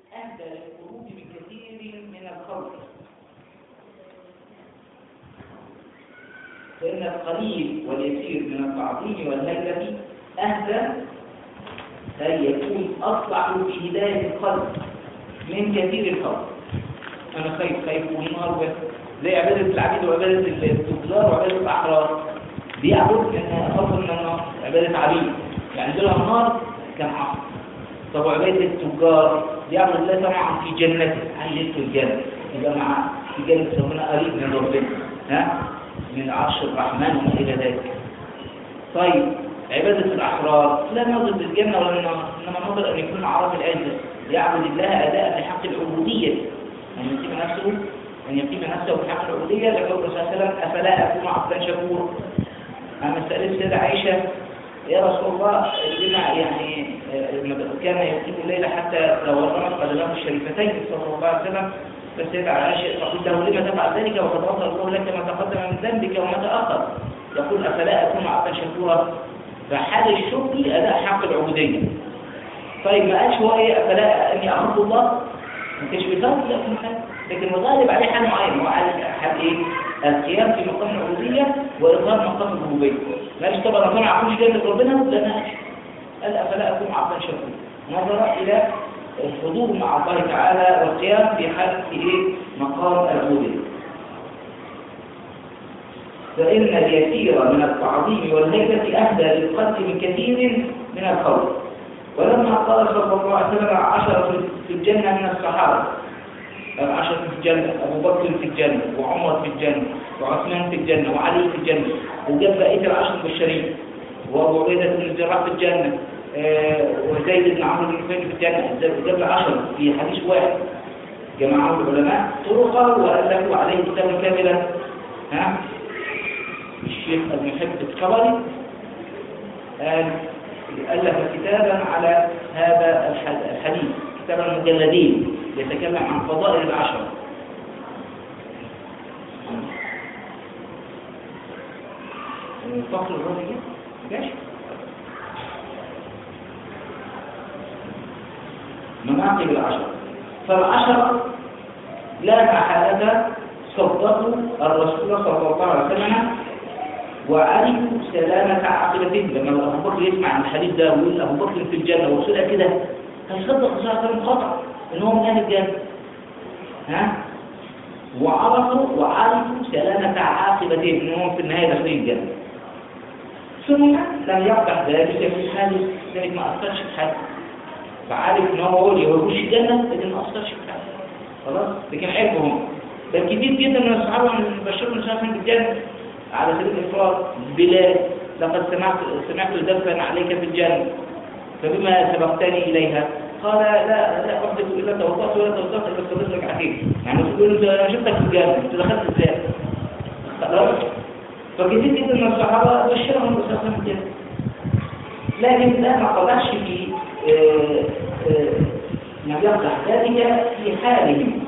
أهدى للقلوب بكثير من الخوف فإن القليل واليسير من التعظيم والهيبة أهدى أي يكون أصلح في هداية القلب من كثير الخوف أنا خايف خايف ونهار بس زي عبادة العبيد وعبادة التجار وعبادة الأحرار بيعبد إن أفضل من النار عبادة عبيد يعني دول النار كان عصر طب وعبادة التجار بيعبد الله طبعا في جنته عن جنته الجنة يبقى مع في جنة ربنا قريب من ربنا ها من عرش الرحمن وما إلى ذلك طيب عبادة الأحرار لا نظر بالجنة ولا النار إنما نظر أن يكون عرب العزة يعبد الله أداء بحق العبودية أن يقيم نفسه أن يقيم نفسه بحق العبودية لقول الرسول صلى الله عليه وسلم أفلا أكون عبدا شكورا أما سألت السيدة عائشة يا رسول الله لما يعني كان يقيم الليل حتى لو ورمت قدماه الشريفتين صلى الله عليه وسلم فالسيدة عائشة فقلت له لما تفعل ذلك وقد غفر الله لك ما تقدم من ذنبك وما تأخر يقول أفلا أكون عبدا شكورا فحال الشكر أداء حق العبودية طيب ما قالش هو إيه أفلا أني أعبد الله ما كانش بيفهم لا في حال لكن الغالب عليه حال معين هو على حال إيه القيام في مقام العبودية وإظهار مقام الربوبية ما قالش طبعا ربنا ما أكونش جنة ربنا لا ما قالش قال أفلا أكون عبدا شكورا نظر إلى الحضور مع الله تعالى والقيام في حال في إيه مقام العبودية فإن اليسير من التعظيم والهيبة أهدى للقلب من كثير من الخوف ولما قال صلى الله عليه وسلم عشرة في الجنة من الصحابة العشرة في الجنة أبو بكر في الجنة وعمر في الجنة وعثمان في الجنة وعلي في الجنة وجاب بقية العشر البشرين وأبو عبيدة بن الجراح في الجنة آه وزيد بن عمرو بن نفيل في الجنة جاب العشرة في حديث واحد جمعه العلماء طرقه وألفوا عليه كتابا كاملا ها الشيخ المحب الكبري قال ألف كتابا على هذا الحديث كتابا مجلدين يتكلم عن فضائل العشرة فصل الرجل ماشي مناقب العشرة فالعشرة لا محالة صدقوا الرسول صلى الله عليه وسلم وعرفوا سلامة عاقبتهم لما أبو بكر يسمع عن الحديث ده ويقول أبو بكر في الجنة ورسولها كده هيصدق صلاة خطأ إن هو من أهل الجنة ها وعرفوا وعرفوا سلامة عاقبتهم إن هم في النهاية داخلين الجنة ثم لم يقطع ذلك في حاله ذلك ما أثرش في حاله فعارف إن هو يقول يخش الجنة لكن ما أثرش في حاله خلاص لكن عرفهم بل كتير جدا من الصحابة من بشروا من بالجنة على سبيل الإفراد بلال لقد سمعت سمعت دفا عليك في الجنة فبما سبقتني إليها قال لا لا أحدث إلا توضأت ولا توضأت إلا صليت ركعتين يعني تقول أنت أنا شفتك في الجنة أنت دخلت إزاي؟ خلاص فكثير جدا من الصحابة بشرهم بسلام الجنة لكن لا ما قطعش في ما يقطع ذلك في حالهم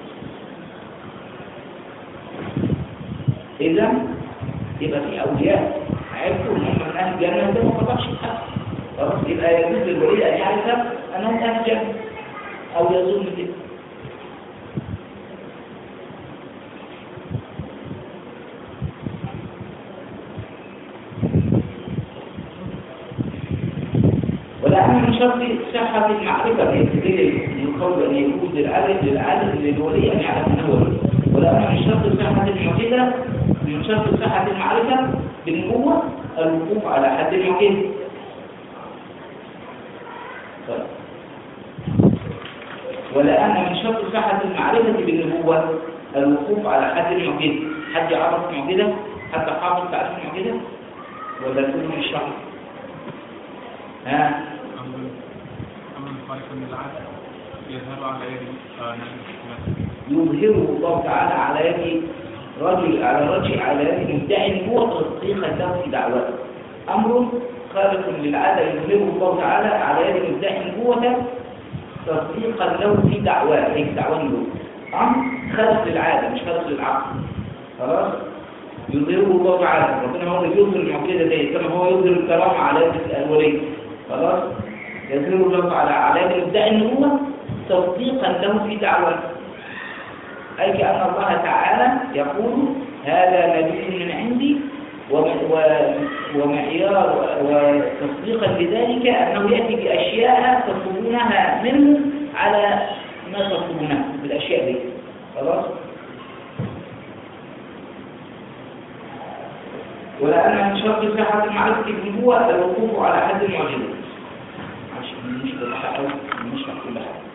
إذا يبقى في أولياء عرفوا إن هم من أهل الجنة ده ما قطعش حد خلاص يبقى يجوز للولي أن يعرف أنهم أهل الجنة أو يظن كده ولأن من شرط صحة المعرفة بيستدل من قول أن يجوز للعالم للعالم للولي أن يعلم أنه ولي ولأن من شرط صحة المعجزة من شرط صحة المعرفة بالنبوة الوقوف على حد المعجزة طيب. ولأن من شرط صحة المعرفة بالنبوة الوقوف على حد المعجزة حد يعرف المعجزة حد حافظ تعرف المعجزة ولا كل من الشرط ها أمر خارق من العادة يظهر على يد يظهره الله تعالى على يد رجل على رجل على يد مدعي هو تصديقا له في دعوته امر خارق للعاده يظهره الله تعالى على يد مدعي قوة تصديقا له في دعواه اي في دعواه له امر خارق للعاده مش خارق للعقل خلاص يظهره الله تعالى ربنا هو اللي يظهر المعجزه دي كما هو يظهر الكرامه على يد الولي خلاص يظهر الله تعالى على يد مدعي النبوه تصديقا له في دعوته أي كأن الله تعالى يقول هذا نبي من عندي وم- و- ومعيار و- وتصديقا لذلك أنه يأتي بأشياء تطلبونها منه على ما تطلبونه بالأشياء دي خلاص ولأن من شرط صحة معرفة النبوة الوقوف على حد المعجزة عشان مش بالحق مش كل حاجة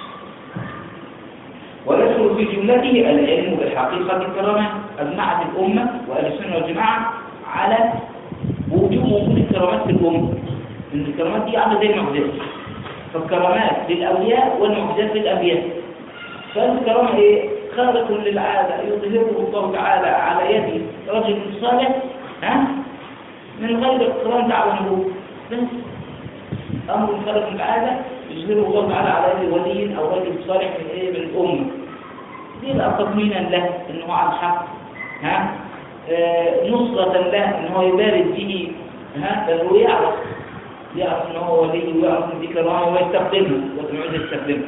ويدخل في جملته العلم بحقيقة الكرامات أجمعت الأمة وأهل السنة والجماعة على وجوب وجود الكرامات في الأمة إن الكرامات دي عاملة زي المعجزات فالكرامات للأولياء والمعجزات للأنبياء فالكرامة إيه؟ خارق للعادة يظهره الله تعالى على يد رجل صالح ها من غير اقتران دعوة النبوة بس أمر خارق للعادة يظهره الله تعالى على يد ولي أو رجل صالح من إيه من الأمة دي بقى تضمينا له إن هو على الحق ها آه، نصرة له إن هو يبارد به ها بل هو يعرف يعرف إن هو ولي ويعرف إن دي كرامة ويستخدمها وتعود يستخدمها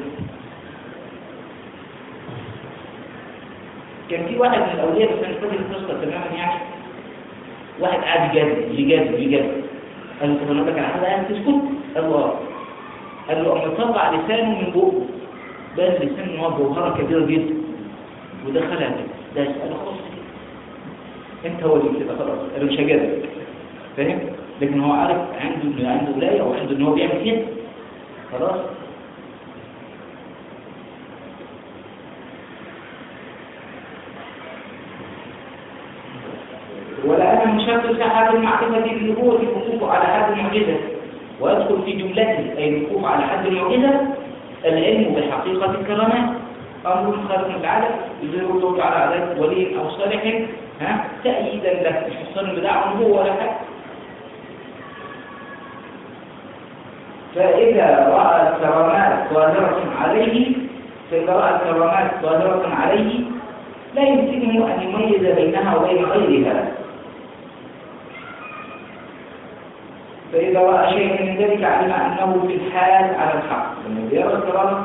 كان في واحد من الأولياء بس أنا فاكر القصة تماما يعني واحد قاعد يجادل يجادل يجادل قال له طب أنا أقول لك على حاجة يعني تسكت قال له آه. قال له أما طلع لسانه من بقه بان لسانه إن هو جوهرة كبيرة جدا ودخلها كده ده يسأله خلاص كده أنت هو اللي كده خلاص أنا مش هجادل فاهم؟ لكن هو عارف عنده إن عنده ولاية وعنده إن هو بيعمل كده خلاص ولأن من شرط صحة المعرفة بالنبوة الوقوف على حد المعجزة ويدخل في جملته أي الوقوف على حد المعجزة العلم بحقيقة الكرامات أمر خارج من العادة يظهر الله تعالى على ولي أو صالح ها تأييدا له مش حصان بدعوة النبوة ولا حاجة فإذا رأى الكرامات ظاهرة عليه فإذا رأى الكرامات ظاهرة عليه لا يمكنه أن يميز بينها وبين غيرها فإذا رأى شيئا من ذلك علم أنه في الحال على الحق لما يرى الكرامة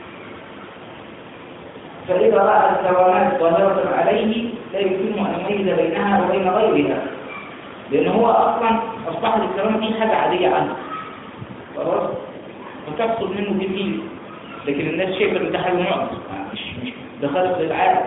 فإذا رأى الكرامات ظاهرة عليه لا يمكنه أن يميز بينها وبين غيرها لأن هو أصلا أصبحت الكرامة دي حاجة عادية عنه خلاص فتحصل منه بالميل لكن الناس شايفة إن ده حاجة معجز مش مش ده خارق للعادة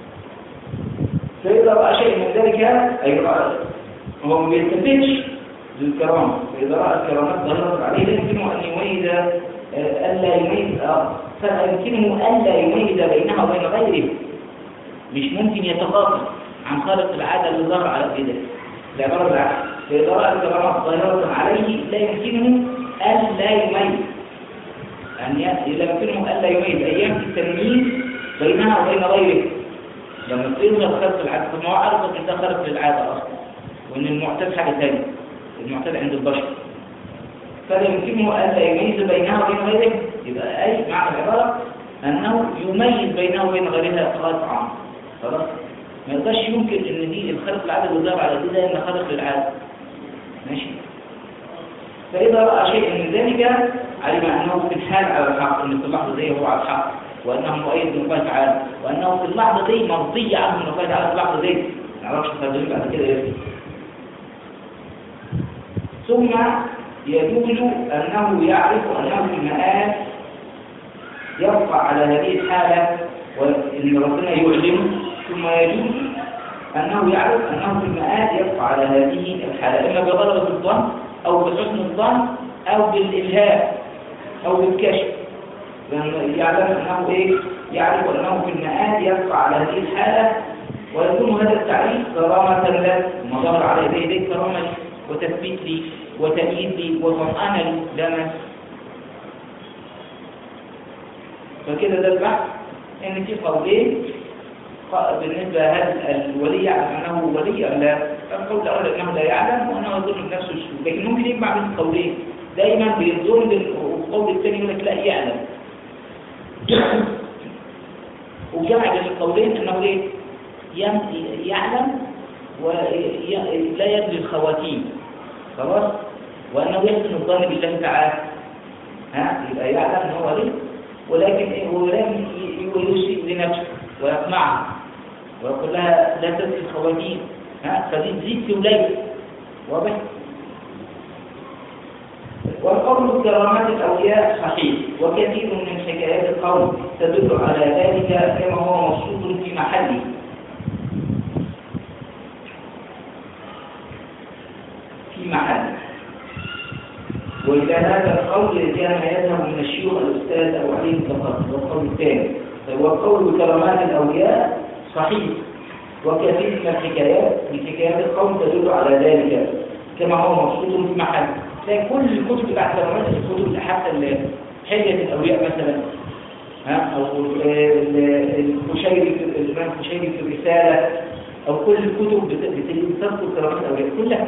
فإذا رأى شيء من ذلك أي رأى هو ما بيلتفتش للكرامة فإذا رأى الكرامات ظهرت عليه لا يمكنه أن يميز آه، ألا يميز آه، فلا يمكنه ألا يميز بينها وبين غيره مش ممكن يتغافل عن خارق العادة اللي ظهر على كده العبارة بالعكس فإذا رأى الكرامات ظاهرة عليه لا يمكنه ألا يميز أن ي- لا يمكنه ألا يميز أيام التمييز بينها وبين غيره لما تظهر خلق العادة طب ما هو عارف ان ده خلق للعادة اصلا وان المعتاد حاجة ثانية المعتاد عند البشر فلا يمكنه الا يميز بينها وبين غيره يبقى اي معنى العبارة انه يميز بينها وبين غيرها قطعا خلاص ما يقدرش يمكن ان دي الخلق العادة اللي ظهر على دي ده ان خلق للعادة ماشي فإذا رأى شيئا من ذلك علم أنه في الحال على الحق أن في اللحظة دي هو على الحق وأنه مؤيد من الله تعالى وأنه في اللحظة دي مرضي عنه من الله تعالى في اللحظة دي ما نعرفش الترجمة بعد كده إيه ثم يجوز أنه يعرف أنه في المآل يبقى على هذه الحالة وإن ربنا يعلمه ثم يجوز أنه يعرف أنه في المآل يبقى على هذه الحالة إما بغلبة الظن أو بحسن الظن أو بالإلهاء أو بالكشف لأنه يعلم أنه إيه؟ يعرف أنه في المآل يبقى على هذه الحالة ويكون هذا التعريف كرامة له ما ظهر على يديه كرامة لي وتثبيت لي وتأييد لي وطمأنة لي لا مانع فكده ده البحث ان في قولين ق- بالنسبه هل الولي يعلم انه ولي ام لا القول الاول انه لا يعلم وانه يظن بنفسه السوء لكن ممكن يجمع بين القولين دايما بيظن بال- والقول الثاني يقول لك لا يعلم وجمع بين القولين انه ايه ين- يعلم ولا يدري الخواتيم خلاص وانه يحسن الظن بالله تعالى ها يبقى يعلم ان هو ولي ولكن إيه؟ ولكن يسيء لنفسه ويقمعها ويقول لها لا تنسي الخواتيم ها فدي تزيد في وليل واضح والقول بكرامات الأولياء صحيح وكثير من حكايات القول تدل على ذلك كما هو مبسوط في محله في محله وإلى هذا القول كان يذهب من الشيوخ الأستاذ أبو علي فقط والقول الثاني والقول بكرامات الأولياء صحيح وكثير من الحكايات من حكايات القوم تدل على ذلك كما هو مبسوط في محل تلاقي كل الكتب بتاعت كرامات الكتب حتى ال- حلية الأولياء مثلا ها أو ال- الكشيري في الإمام الكشيري في الرسالة أو كل الكتب بت- بت- بتذكر كرامات الأولياء كلها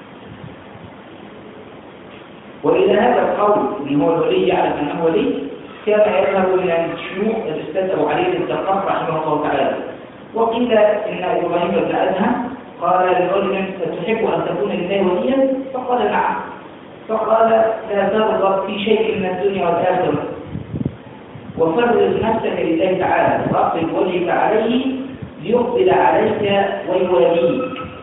وإلى هذا القول إن هو الولي يعلم أنه ولي كان يذهب من الشيوخ الأستاذ أبو علي الدقاق رحمه الله تعالى وقيل إن إبراهيم بن أدهم قال لرجل تحب أن تكون لله وليا فقال نعم فقال لا ترغب في شيء من الدنيا والآخرة وفرغ نفسك لله تعالى واقبل وجهك عليه ليقبل عليك ويواليك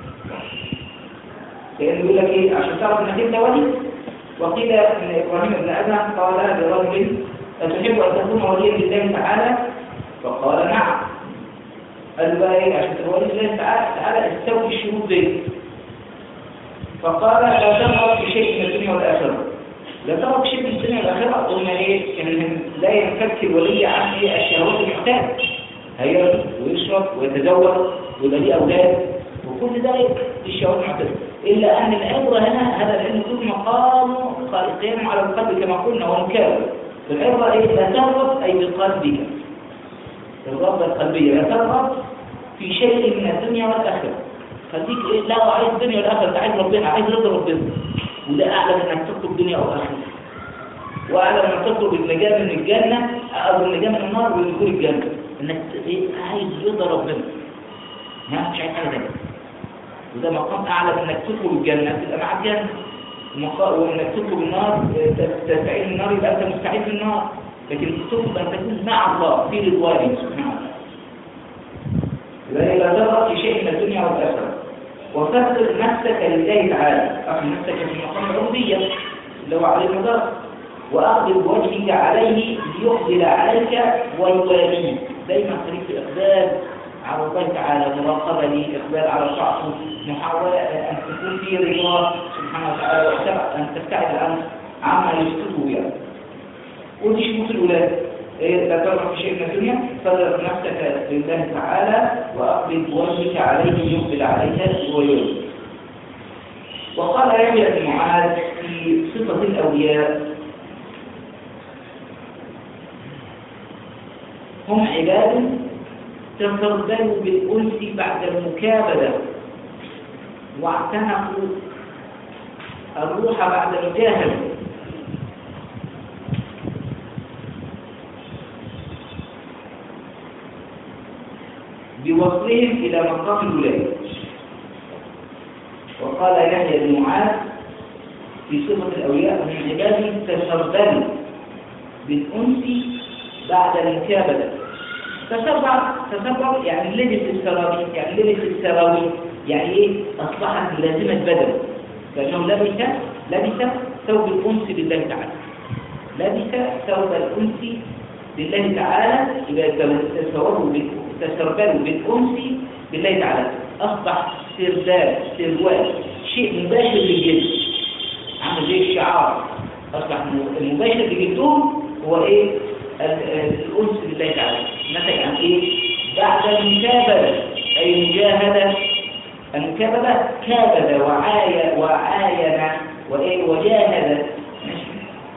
لأنه يقول لك إيه عشان تعرف إنك أنت ولي وقيل ان ابراهيم بن ادهم قال لرجل اتحب ان تكون وليا لله تعالى فقال نعم قال بقى ايه عشان تكون ولي لله تعالى تعالى استوفي الشروط دي فقال لا ترغب في شيء من الدنيا والاخره لا ترغب في شيء من الدنيا والاخره قلنا ايه ان لا ينفك الولي عن ايه الشهوات المحتاج هيرد ويشرب ويتزوج ويبقى ليه اولاد وكل ده الشهوات المحتاجه إلا أن العبرة هنا هذا العلم كله مقام قيام على القلب كما قلنا ومكابر العبرة إيه لا ترغب أي بقلبك الرغبة القلبية لا ترغب في شيء من الدنيا والآخرة خليك إيه لا عايز الدنيا والآخرة أنت عايز ربنا عايز رضا ربنا وده أعلى من أنك تطلب دنيا أو آخرة وأعلى من أنك تطلب النجاة من الجنة أو النجاة من النار ودخول الجنة إنك إيه عايز رضا ربنا ما مش عايز حاجة تانية وده مقام أعلى من إنك تدخل الجنة تبقى مع الجنة ومقا- وإنك تدخل النار ت- تستعين النار يبقى أنت مستعين للنار لكن تطلب أن تكون مع الله في رضوانه سبحانه وتعالى يبقى لا ترغب في شيء من الدنيا والآخرة وفرغ نفسك لله تعالى أخذ نفسك في مقام العبودية اللي هو على المدار وأقبل وجهك عليه ليقبل عليك ويواليك دايما خليك في إقبال على الله تعالى مراقبة لي إقبال على طاعته محاولة أن تكون في رضاه سبحانه وتعالى وتبع- أن تبتعد عن عما يسقطه يعني ودي شروط الولادة إيه لا ترغب في شيء من الدنيا فرغ نفسك لله تعالى وأقبل بوجهك عليه يقبل عليك ويرضى وقال يحيى بن معاذ في صفة الأولياء هم عباد تفضلوا بالأنس بعد المكابدة واعتنقوا الروح بعد المجاهدة بوصلهم إلى مقام الولاية وقال يحيى بن معاذ في صفة الأولياء من عباده تسربلوا بالأنس بعد المكابدة تسرب تسرب يعني لبس السراويل يعني لبس السراويل يعني ايه أصبحت لازمة بدل فإنه لبس لبس ثوب الأنس بالله تعالى لبس ثوب الأنس بالله تعالى إذا تسربوا تسربلوا بالأنس بالله تعالى أصبح سربال سروال شيء مباشر للجسم عامل زي الشعار أصبح المباشر لجلدهم هو إيه ال- ال- الأنس بالله تعالى نتج عن إيه بعد المكابدة أي مجاهدة المكابدة كابد وعاي وعاين وإيه وجاهد ماشي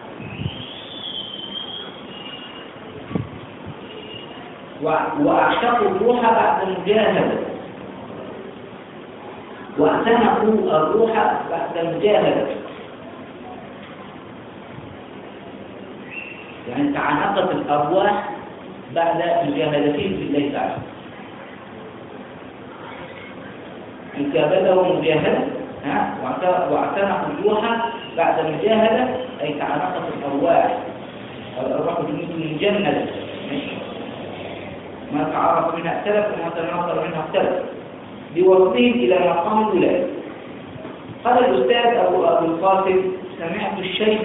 و- وأعشقوا الروح بعد المجاهدة واعتنقوا الروح بعد المجاهدة يعني تعانقت الأرواح بعد مجاهدتهم بالله تعالى مكابدة ومجاهدة ها واعت- واعتنقوا الروح بعد المجاهدة أي تعانقت الأرواح الأرواح جنود مجندة ماشي ما تعرف منها اختلف وما تناصر منها اختلف بوصلهم إلى مقام الولاية قال الأستاذ أبو أبو القاسم سمعت الشيخ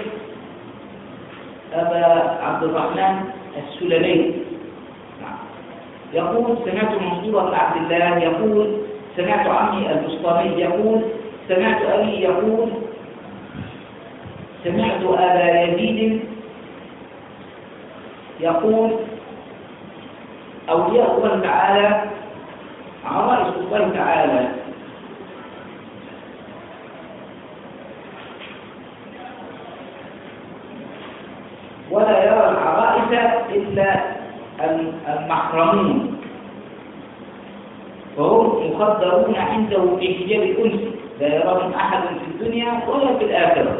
أبا عبد الرحمن السلمي نعم. يقول سمعت منصور بن عبد الله يقول سمعت عمي البسطامي يقول سمعت أبي يقول سمعت أبا يزيد يقول أولياء الله تعالى عرائس الله تعالى ولا يرى العرائس إلا المحرمون فهم مخدرون عنده في حجاب الأنس لا يراهم أحد في الدنيا ولا في الآخرة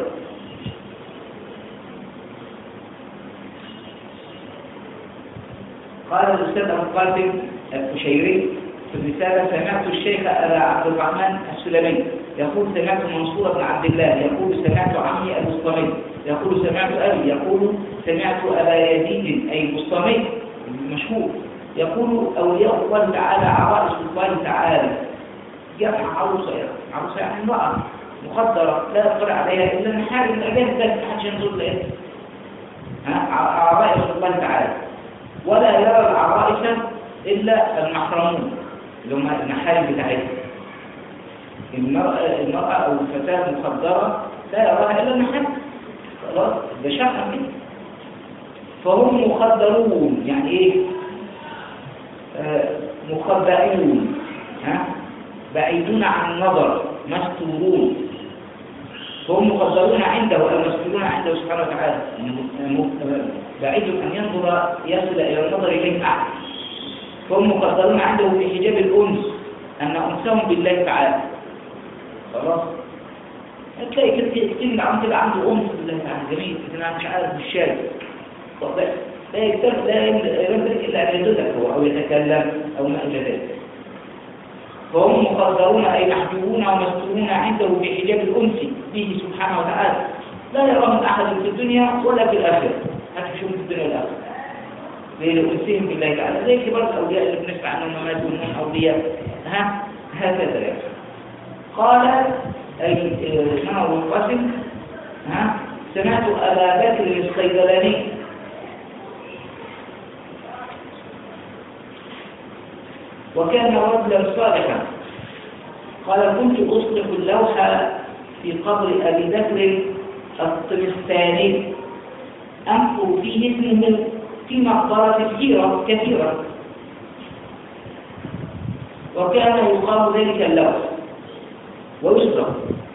قال الأستاذ أبو القاسم الكشيري في الرسالة سمعت الشيخ أبا عبد الرحمن السلمي يقول سمعت منصور بن عبد الله يقول سمعت عمي البسطامي يقول سمعت أبي يقول سمعت أبا يزيد أي البسطامي المشهور يقول أولياء الله تعالى عرائس الله تعالى جمع عروسة عروسة يعني امرأة مخدرة لا يقر عليها إلا المحارم الأجانب بس محدش ينظر لها عرائس الله تعالى ولا يرى العرائس إلا المحرمون اللي هم المحارم بتاعتهم المرأة, المرأة أو الفتاة المخدرة لا يراها إلا المحارم خلاص ده شرع كده فهم مخدرون يعني إيه آه مخبئون ها بعيدون عن النظر مستورون فهم مخدرون عنده المسؤولون عنده سبحانه وتعالى بعيد أن ينظر يصل إلى النظر إليه أحد فهم مقدرون عنده في حجاب الأنس أن أنسهم بالله تعالى خلاص هتلاقي كده كتير من عم تبقى عنده أنس بالله تعالى جميل لكن أنا مش عارف بالشاي طب لا يكتب لا يملك إلا أن يدلك هو أو يتكلم أو ما إلى ذلك فهم مقدرون أي محجوبون ومستورون عنده في حجاب الأنس به سبحانه وتعالى لا يراهم أحد في الدنيا ولا في الآخرة هتشوف في الدنيا والآخرة لأنسهم بالله تعالى زي كبار الأولياء اللي بنسمع عنهم ماتوا انهم أولياء ها هكذا يعني قال أي اسمه أبو القاسم ها سمعت أبا بكر الصيدلاني وكان رجلا صالحا قال كنت أصلح اللوحة في قبر أبي بكر الطمستاني أنفر فيه اسمه في مقبرة كثيرة كثيرة وكان يقام ذلك اللوح ويصرف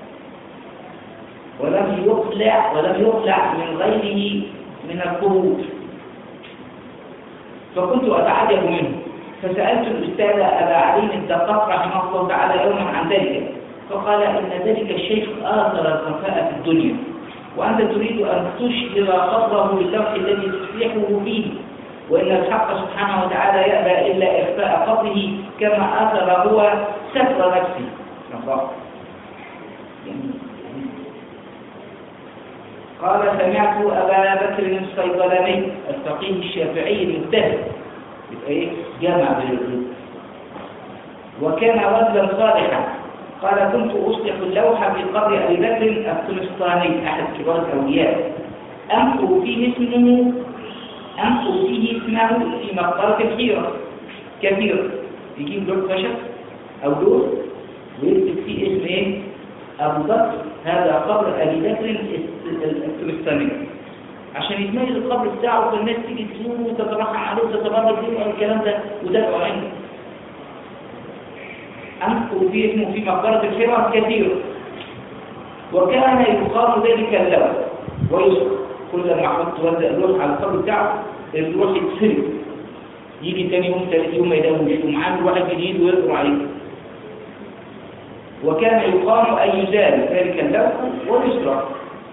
ولم يقلع ولم يقلع من غيره من القبور فكنت أتعجب منه فسألت الأستاذ أبا علي الدقاق رحمه الله تعالى يوما عن ذلك فقال إن ذلك الشيخ آثر الخفاء في الدنيا وأنت تريد أن تشهر قدره باللوح الذي تصلحه فيه وإن الحق سبحانه وتعالى يأبى إلا إخفاء قدره كما آثر هو ستر نفسه قال سمعت أبا بكر الصيدلاني الفقيه الشافعي المجتهد ايه جمع بالوجود وكان رجلا صالحا قال كنت أصلح اللوحة في قبر أبي بكر الفلسطيني أحد كبار الأولياء أنقر فيه اسمه أنقر فيه اسمه في مقبرة الحيرة كثيرا يجيب لوح خشب أو لوح ويكتب فيه اسم إيه؟ أبو بكر هذا قبر أبي بكر الفلسطيني عشان يتميز القبر بتاعه فالناس تيجي تزوره وتترحم عليه وتتبرك فيه والكلام ده وتدعو عنه أنقر فيه اسمه في مقبرة الحيرة كثيرا وكان يقام ذلك اللوح ويسر كل ما احط توزع اللوح على القبر بتاعه اللوح يتسرق يجي تاني يوم ثالث يوم ما يدوش ومعاه واحد جديد ويقرا عليه وكان يقام أن يزال ذلك اللوح ويسرق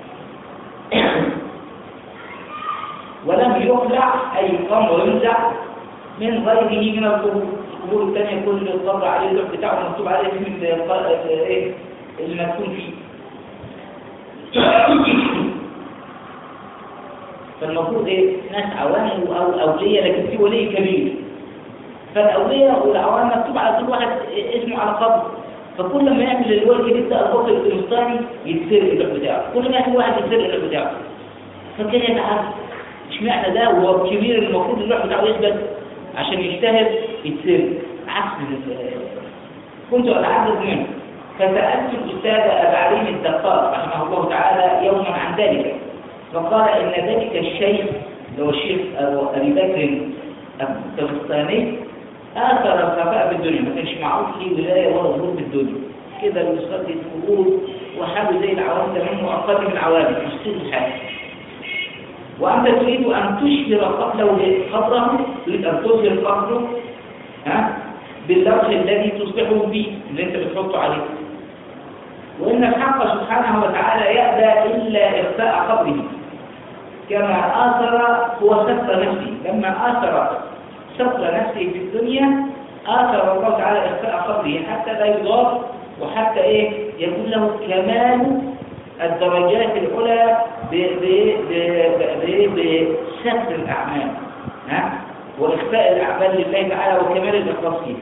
ولم يخلع أي يقام وينزع من غيره من القبور القبور الثانية كل القبر عليه اللوح بتاعه مكتوب عليه اسم ايه المدفون فيه فالمفروض ايه ناس عوام او اولياء لكن في ولي كبير فالاولياء والعوام مكتوب على كل واحد اسمه على قبر فكل ما يعمل الولي الكبير ده ابو بكر القسطاني يتسرق اللوح بتاعه كل ما يعمل واحد يتسرق اللوح بتاعه فكان يتعب اشمعنى ده وهو الكبير المفروض اللوح بتاعه يثبت عشان يجتهد يتسرق عكس ال- كنت اتعجب منه فسالت الاستاذ ابا علي الدقاق رحمه الله تعالى يوما عن ذلك فقال ان ذلك الشيخ اللي هو الشيخ أبو- ابي بكر القسطاني اثر الخفاء بالدنيا ما كانش معروف ليه ولايه ولا ظهور بالدنيا كده اللي بيصلي الفروض وحاله زي العوام تمام مؤقت من العوام مش طول الحال وأنت تريد أن تشهر قبله قبره تريد أن تظهر قبره ها باللوح الذي تصبحه به اللي أنت بتحطه عليه وإن الحق سبحانه وتعالى يأبى إلا إخفاء قبره كما آثر هو ستر نفسه لما آثر ستر نفسه في الدنيا آثر الله تعالى إخفاء قبره حتى لا يضار وحتى إيه يكون له كمال الدرجات العلى ب- ب- ب- ب- بستر الأعمال ها وإخفاء الأعمال لله تعالى وكمال الإخلاص فيه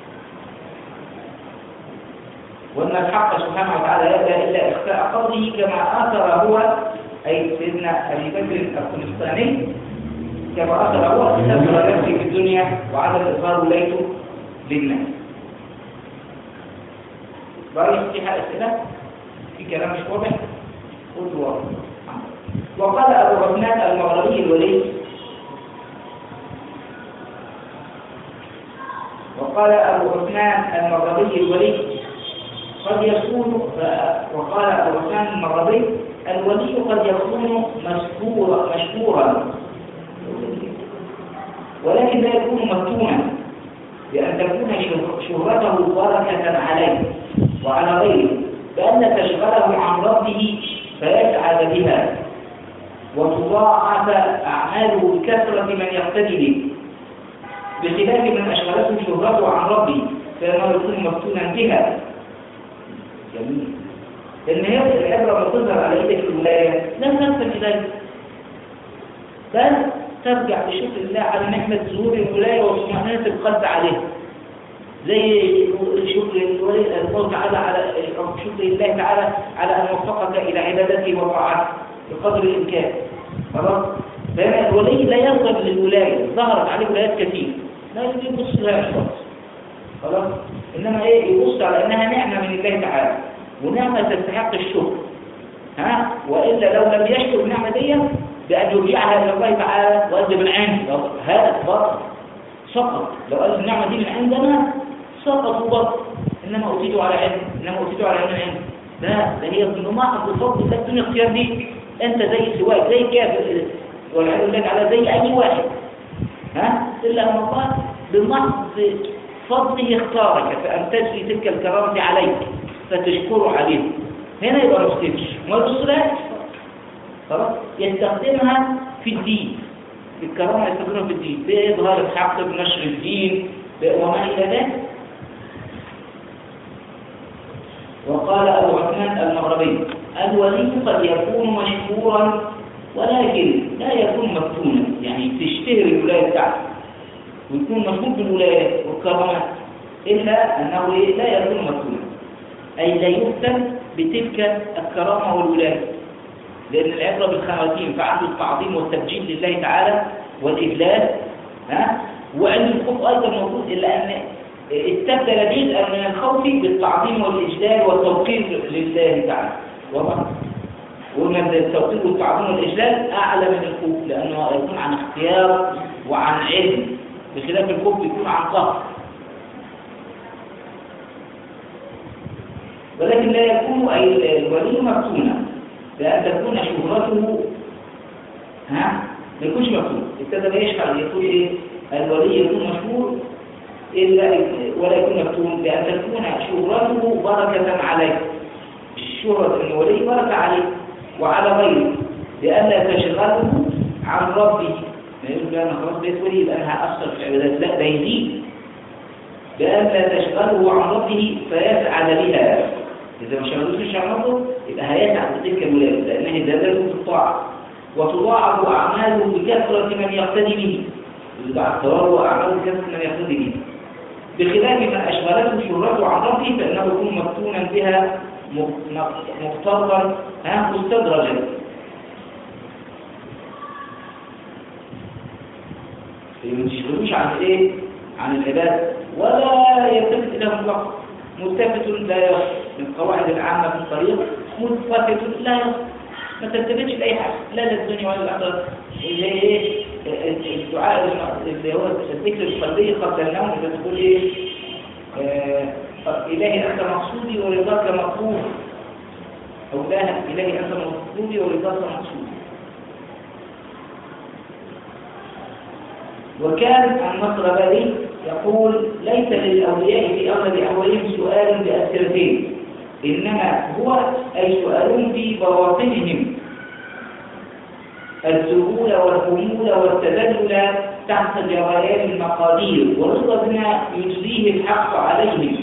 وأن الحق سبحانه وتعالى يأبى إلا إخفاء قبره كما آثر هو أي سيدنا أبي بكر القسطاني كما آثر هو ستر نفسه في الدنيا وعدم إظهار ولايته للناس رأيك في أسئلة؟ في كلام مش واضح؟ قلت واضح وقال أبو عثمان المغربي الولي وقال أبو عثمان المغربي الولي قد يكون وقال أبو عثمان المغربي الولي قد يكون مشكورا مشكورا ولكن لا يكون مفتونا بأن تكون شه- شهرته بركة عليه وعلى غيره بأن تشغله عن ربه فيسعد بها وتضاعف أعماله بكثرة من يقتدي به بخلاف من أشغلته شهرته عن ربه فإنه يكون مفتونا بها جميل لأن هي العبرة ما تظهر على يدك في الولاية لا تنسى إليك بل ترجع بشكر الله على نعمة ظهور الولاية واطمئنانة القلب عليه زي شكر الولي الله تعالى على شكر الله تعالى على ان وفقك الى عبادته وطاعته بقدر الامكان خلاص فهنا الولي لا يرغب للولايه ظهرت عليه ولايات كثير لا يريد يبص لها خلاص خلاص انما ايه يبص على انها نعمه من الله تعالى ونعمه تستحق الشكر ها والا لو لم يشكر النعمه دي بان يرجعها الى الله تعالى وقد من عنده هذا باطل سقط لو قال النعمه دي من عندنا سقطوا برضه انما اوتيتوا على علم انما اوتيتوا على علم علم لا ده هي بمحض بفضل الله الدنيا اختيار دي انت زي سواك زي كافر والعياذ بالله تعالى زي اي واحد ها الا ان الله بمحض فضله اختارك فان تجري تلك الكرامه عليك فتشكره عليه هنا يبقى ما يسكتش ما يبصلهاش خلاص يستخدمها في الدين الكرامه يستخدمها في الدين باظهار الحق بنشر الدين وما الى ذلك وقال أبو عثمان المغربي الولي قد يكون مشهورا ولكن لا يكون مفتونا يعني تشتهر الولاية بتاعته ويكون مشهور بالولاية والكرامات إلا أنه إيه؟ لا يكون مفتونا أي لا يفتن بتلك الكرامة والولاية لأن العبرة بالخواتيم فعنده التعظيم والتبجيل لله تعالى والإجلال ها وعند الخوف أيضا موجود إلا أن استبدل جزءا من الخوف بالتعظيم والإجلال والتوقير لله تعالى واضح؟ ومن التوقير والتعظيم والإجلال أعلى من الخوف لأنه يكون عن اختيار وعن علم بخلاف الخوف يكون عن قهر ولكن لا يكون أي الولي مفتونا بأن تكون شهرته ها ما يكونش مفتون ابتدى يشهر يقول ايه الولي يكون مشهور إلا ولا يكون مفتون بأن تكون شهرته بركة عليه الشهرة أن الولي بركة عليه وعلى غيره لئلا تشغله عن ربه ما يقول بقى أنا خلاص بقيت ولي يبقى أنا هأثر في العبادات لا ده يزيد لئلا تشغله عن ربه فيسعد بها إذا ما شغلتوش عن ربه يبقى هيسعد بتلك الولاية لأنها دلالة في الطاعة وتضاعف أعماله بكثرة من يقتدي به يضاعف ثوابه أعماله بكثرة من يقتدي به بخلاف ما أشغلته شهرته عن ربه فإنه يكون مفتونا بها مضطرا ها مستدرجا ما تشغلوش عن ايه عن العبادة ولا يلتفت إلى مطلق ملتفت لا يصل من القواعد العامة في الطريق ملتفت لا يصل ما تلتفتش لأي حاجة لا للدنيا ولا الآخرة اللي ايه الدعاء اللي هو الذكر القلبي قبل النوم اللي تقول ايه آه إلهي أنت مقصودي ورضاك مطلوب أو لا إلهي أنت مطلوبي ورضاك مقصودي وكان المطربري يقول ليس للأولياء في أغلب أحوالهم سؤال بأسرتين إنما هو أي سؤال في بواطنهم الذهول والخمول والتذلل تحت جريان المقادير ورضا بما يجزيه الحق عليهم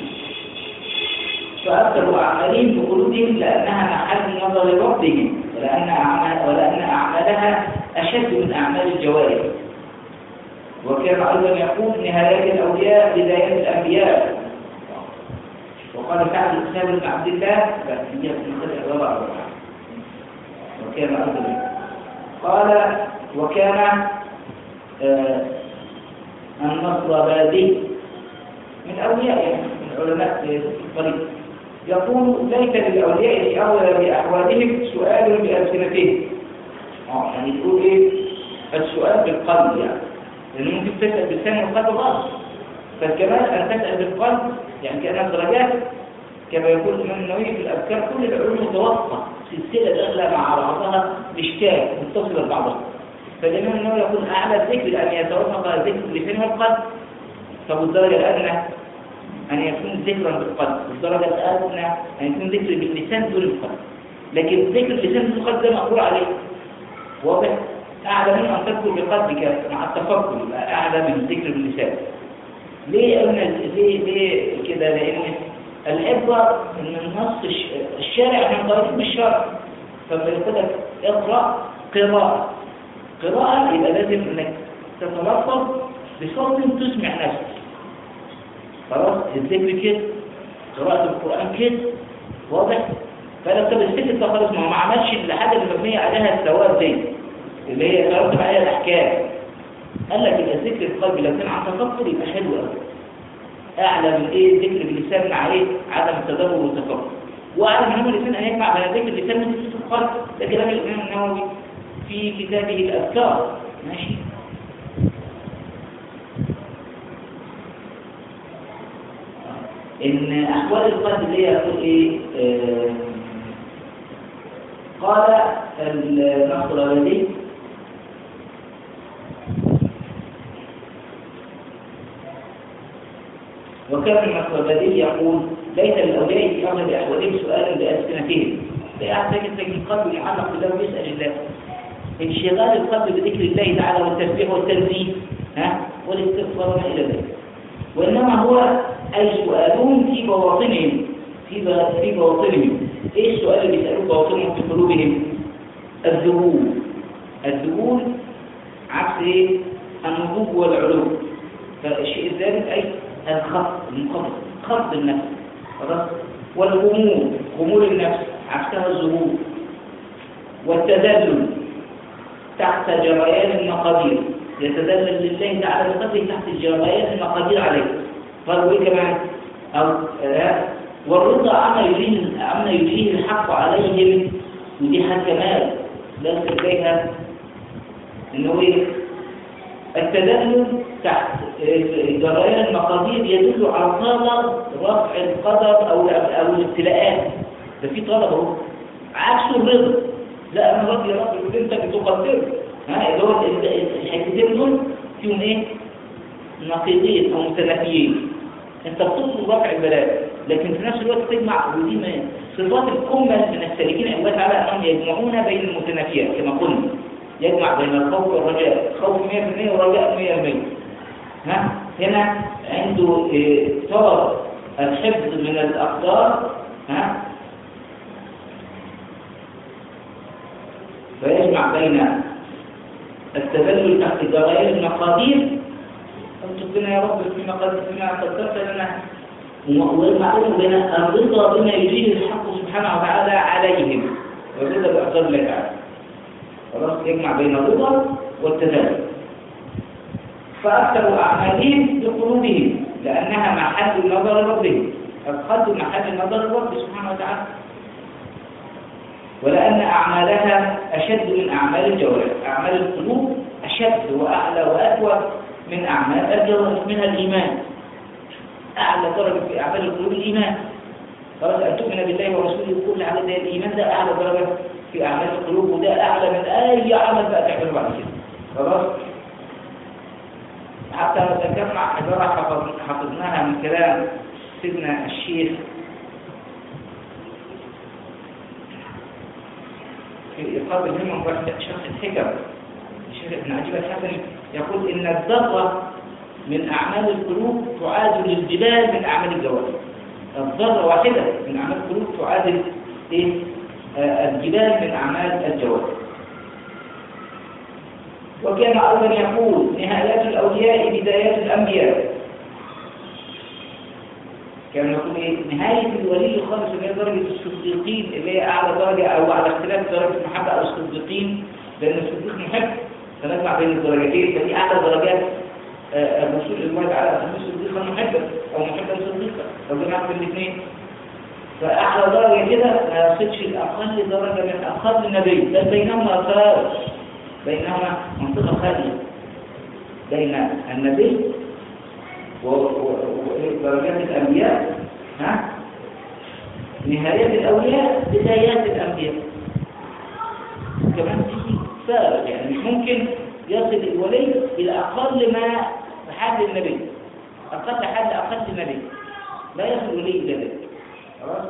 فأكثر أعمالهم بقلوبهم لأنها محل نظر ربهم ولأن, أعمال ولأن أعمالها أشد من أعمال الجوارح وكان أيضا يقول نهايات الأولياء بدايات الأنبياء وقال سعد بن بن عبد الله وكان أيضا قال وكان آه النصربادي من أولياء يعني من علماء الطريق يقول ليس للأولياء في أولى بأحوالهم سؤال بألسنتهم اه يعني تقول إيه السؤال بالقلب يعني لأنه ممكن تسأل باللسان والقلب غلط فالكمال أن تسأل بالقلب يعني كأنها درجات كما يقول الإمام النووي في الأذكار كل العلوم متوسطة سلسلة داخلة مع بعضها مشكاة متصلة ببعضها فالإمام النووي يقول أعلى الذكر أن يتوافق ذكر اللسان والقلب طب الدرجة الأدنى أن يكون ذكرا بالقلب والدرجة الأدنى أن يكون ذكر باللسان دون القلب لكن ذكر اللسان دون القلب ده مقبول عليه واضح؟ أعلى من أن تذكر بقلبك مع التفكر يبقى أعلى من الذكر باللسان ليه قلنا ليه ليه كده لأن العبرة إن النص الشارع من طريق بالشرع فلما يقول لك اقرأ قراءة قراءة يبقى لازم إنك تتلفظ بصوت تسمع نفسك خلاص الذكر كده قراءة القرآن كده واضح فلو طب الذكر ده خالص ما هو ما عملش الحاجة اللي مبنية عليها الثواب دي اللي هي ترتب عليها الأحكام قال لك يبقى ذكر القلب لو كان عن تفكر يبقى حلو قوي أعلى من إيه الذكر باللسان مع إيه عدم التدبر والتفكر وأعلى من هم اللسان أن يجمع بين ذكر اللسان وذكر القلب ده كلام الإمام النووي في كتابه الأذكار ماشي إن أحوال القلب اللي هي تقول إيه آه قال النصراني وكان المطلبي يقول ليس للأولياء في أغلب أحوالهم سؤال بألسنتهم فيحتاج أن القلب يعلق بالله ويسأل الله انشغال القلب بذكر الله تعالى والتسبيح والتنزيه ها والاستغفار وما إلى ذلك وإنما هو أي سؤالهم في بواطنهم في في بواطنهم إيه السؤال اللي بيسألوه بواطنهم في قلوبهم الذهول الذهول عكس إيه النضوج والعلو فالشيء الثالث أي الخط المنخفض خط النفس خلاص والغمول غمول النفس عكسها الظهور والتذلل تحت جريان المقادير يتذلل لله تعالى بقدره تحت جريان المقادير عليه قالوا ايه كمان او آه والرضا عما يريه عما يريه الحق عليهم ودي حاجه كمال لا تلقيها انه ايه التدلل تحت جريان المقادير يدل على طلب رفع القدر او او الابتلاءات ده في طلب اهو عكسه الرضا لا انا راضي يا رب اللي انت بتقدره ها اللي هو الحتتين دول فيهم ايه نقيضين او متنافيين انت بتطلب رفع البلاء لكن في نفس الوقت تجمع ودي من صفات الكمل من السالكين الله تعالى انهم يجمعون بين المتنافيات كما قلنا يجمع بين الخوف والرجاء خوف 100% ورجاء 100% ها هنا عنده إيه طلب الحفظ من الأقدار ها فيجمع بين التذلل تحت جرائم المقادير اكتب لنا يا رب فيما قد فيما قدرت لنا والمعلوم بين الرضا بما يريد الحق سبحانه وتعالى عليهم والرضا بأقدار الله تعالى خلاص يجمع بين الرضا والتذلل فأكثر أعمالهم بقلوبهم لأنها محل نظر ربهم القلب محل نظر الرب سبحانه وتعالى ولأن أعمالها أشد من أعمال الجوارح أعمال القلوب أشد وأعلى وأقوى من أعمال الجوارح منها الإيمان أعلى درجة في أعمال القلوب الإيمان خلاص أن تؤمن بالله ورسوله وكل عمل ده الإيمان ده أعلى درجة في أعمال القلوب وده أعلى من أي عمل بقى تعمله بعد كده خلاص حتى نتجمع عبارة حفظ- حفظناها من كلام سيدنا الشيخ في إيقاظ الهمم شرح الحكم الشيخ ابن عجيب الحسني يقول إن الذرة من أعمال القلوب تعادل الجبال من أعمال الجوارح الذرة واحدة من أعمال القلوب تعادل إيه؟ آه، الجبال من أعمال الجوارح وكان أيضا يقول نهايات الأولياء بدايات الأنبياء كان يقول إيه نهاية الولي خالص اللي هي درجة الصديقين اللي هي أعلى درجة أو على اختلاف درجة المحبة أو الصديقين لأن الصديق محب فنجمع بين الدرجتين فدي أعلى درجات آه، الرسول إلى الله تعالى أسميه صديقا محبا أو محبا صديقا لو جمعت بين الاثنين فأعلى درجة كده ما يصيدش الأقل درجة من أقل النبي بل بينهما فارق بينهما منطقة خالية بين النبي و- و- ودرجات الأنبياء ها نهايات الأولياء بدايات الأنبياء كمان في فارق يعني مش ممكن يصل الولي إلى أقل ما حد النبي أقل حد أقل النبي لا يصل الولي إلى ذلك خلاص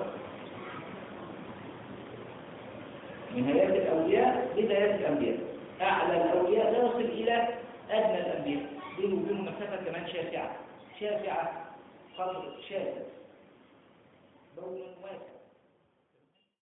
نهايات الأولياء بدايات الأنبياء أعلى الأولياء لا يصل إلى أدنى الأنبياء بينه وبينهم مسافة كمان شاسعة شاسعة قدر شاسع بون واسع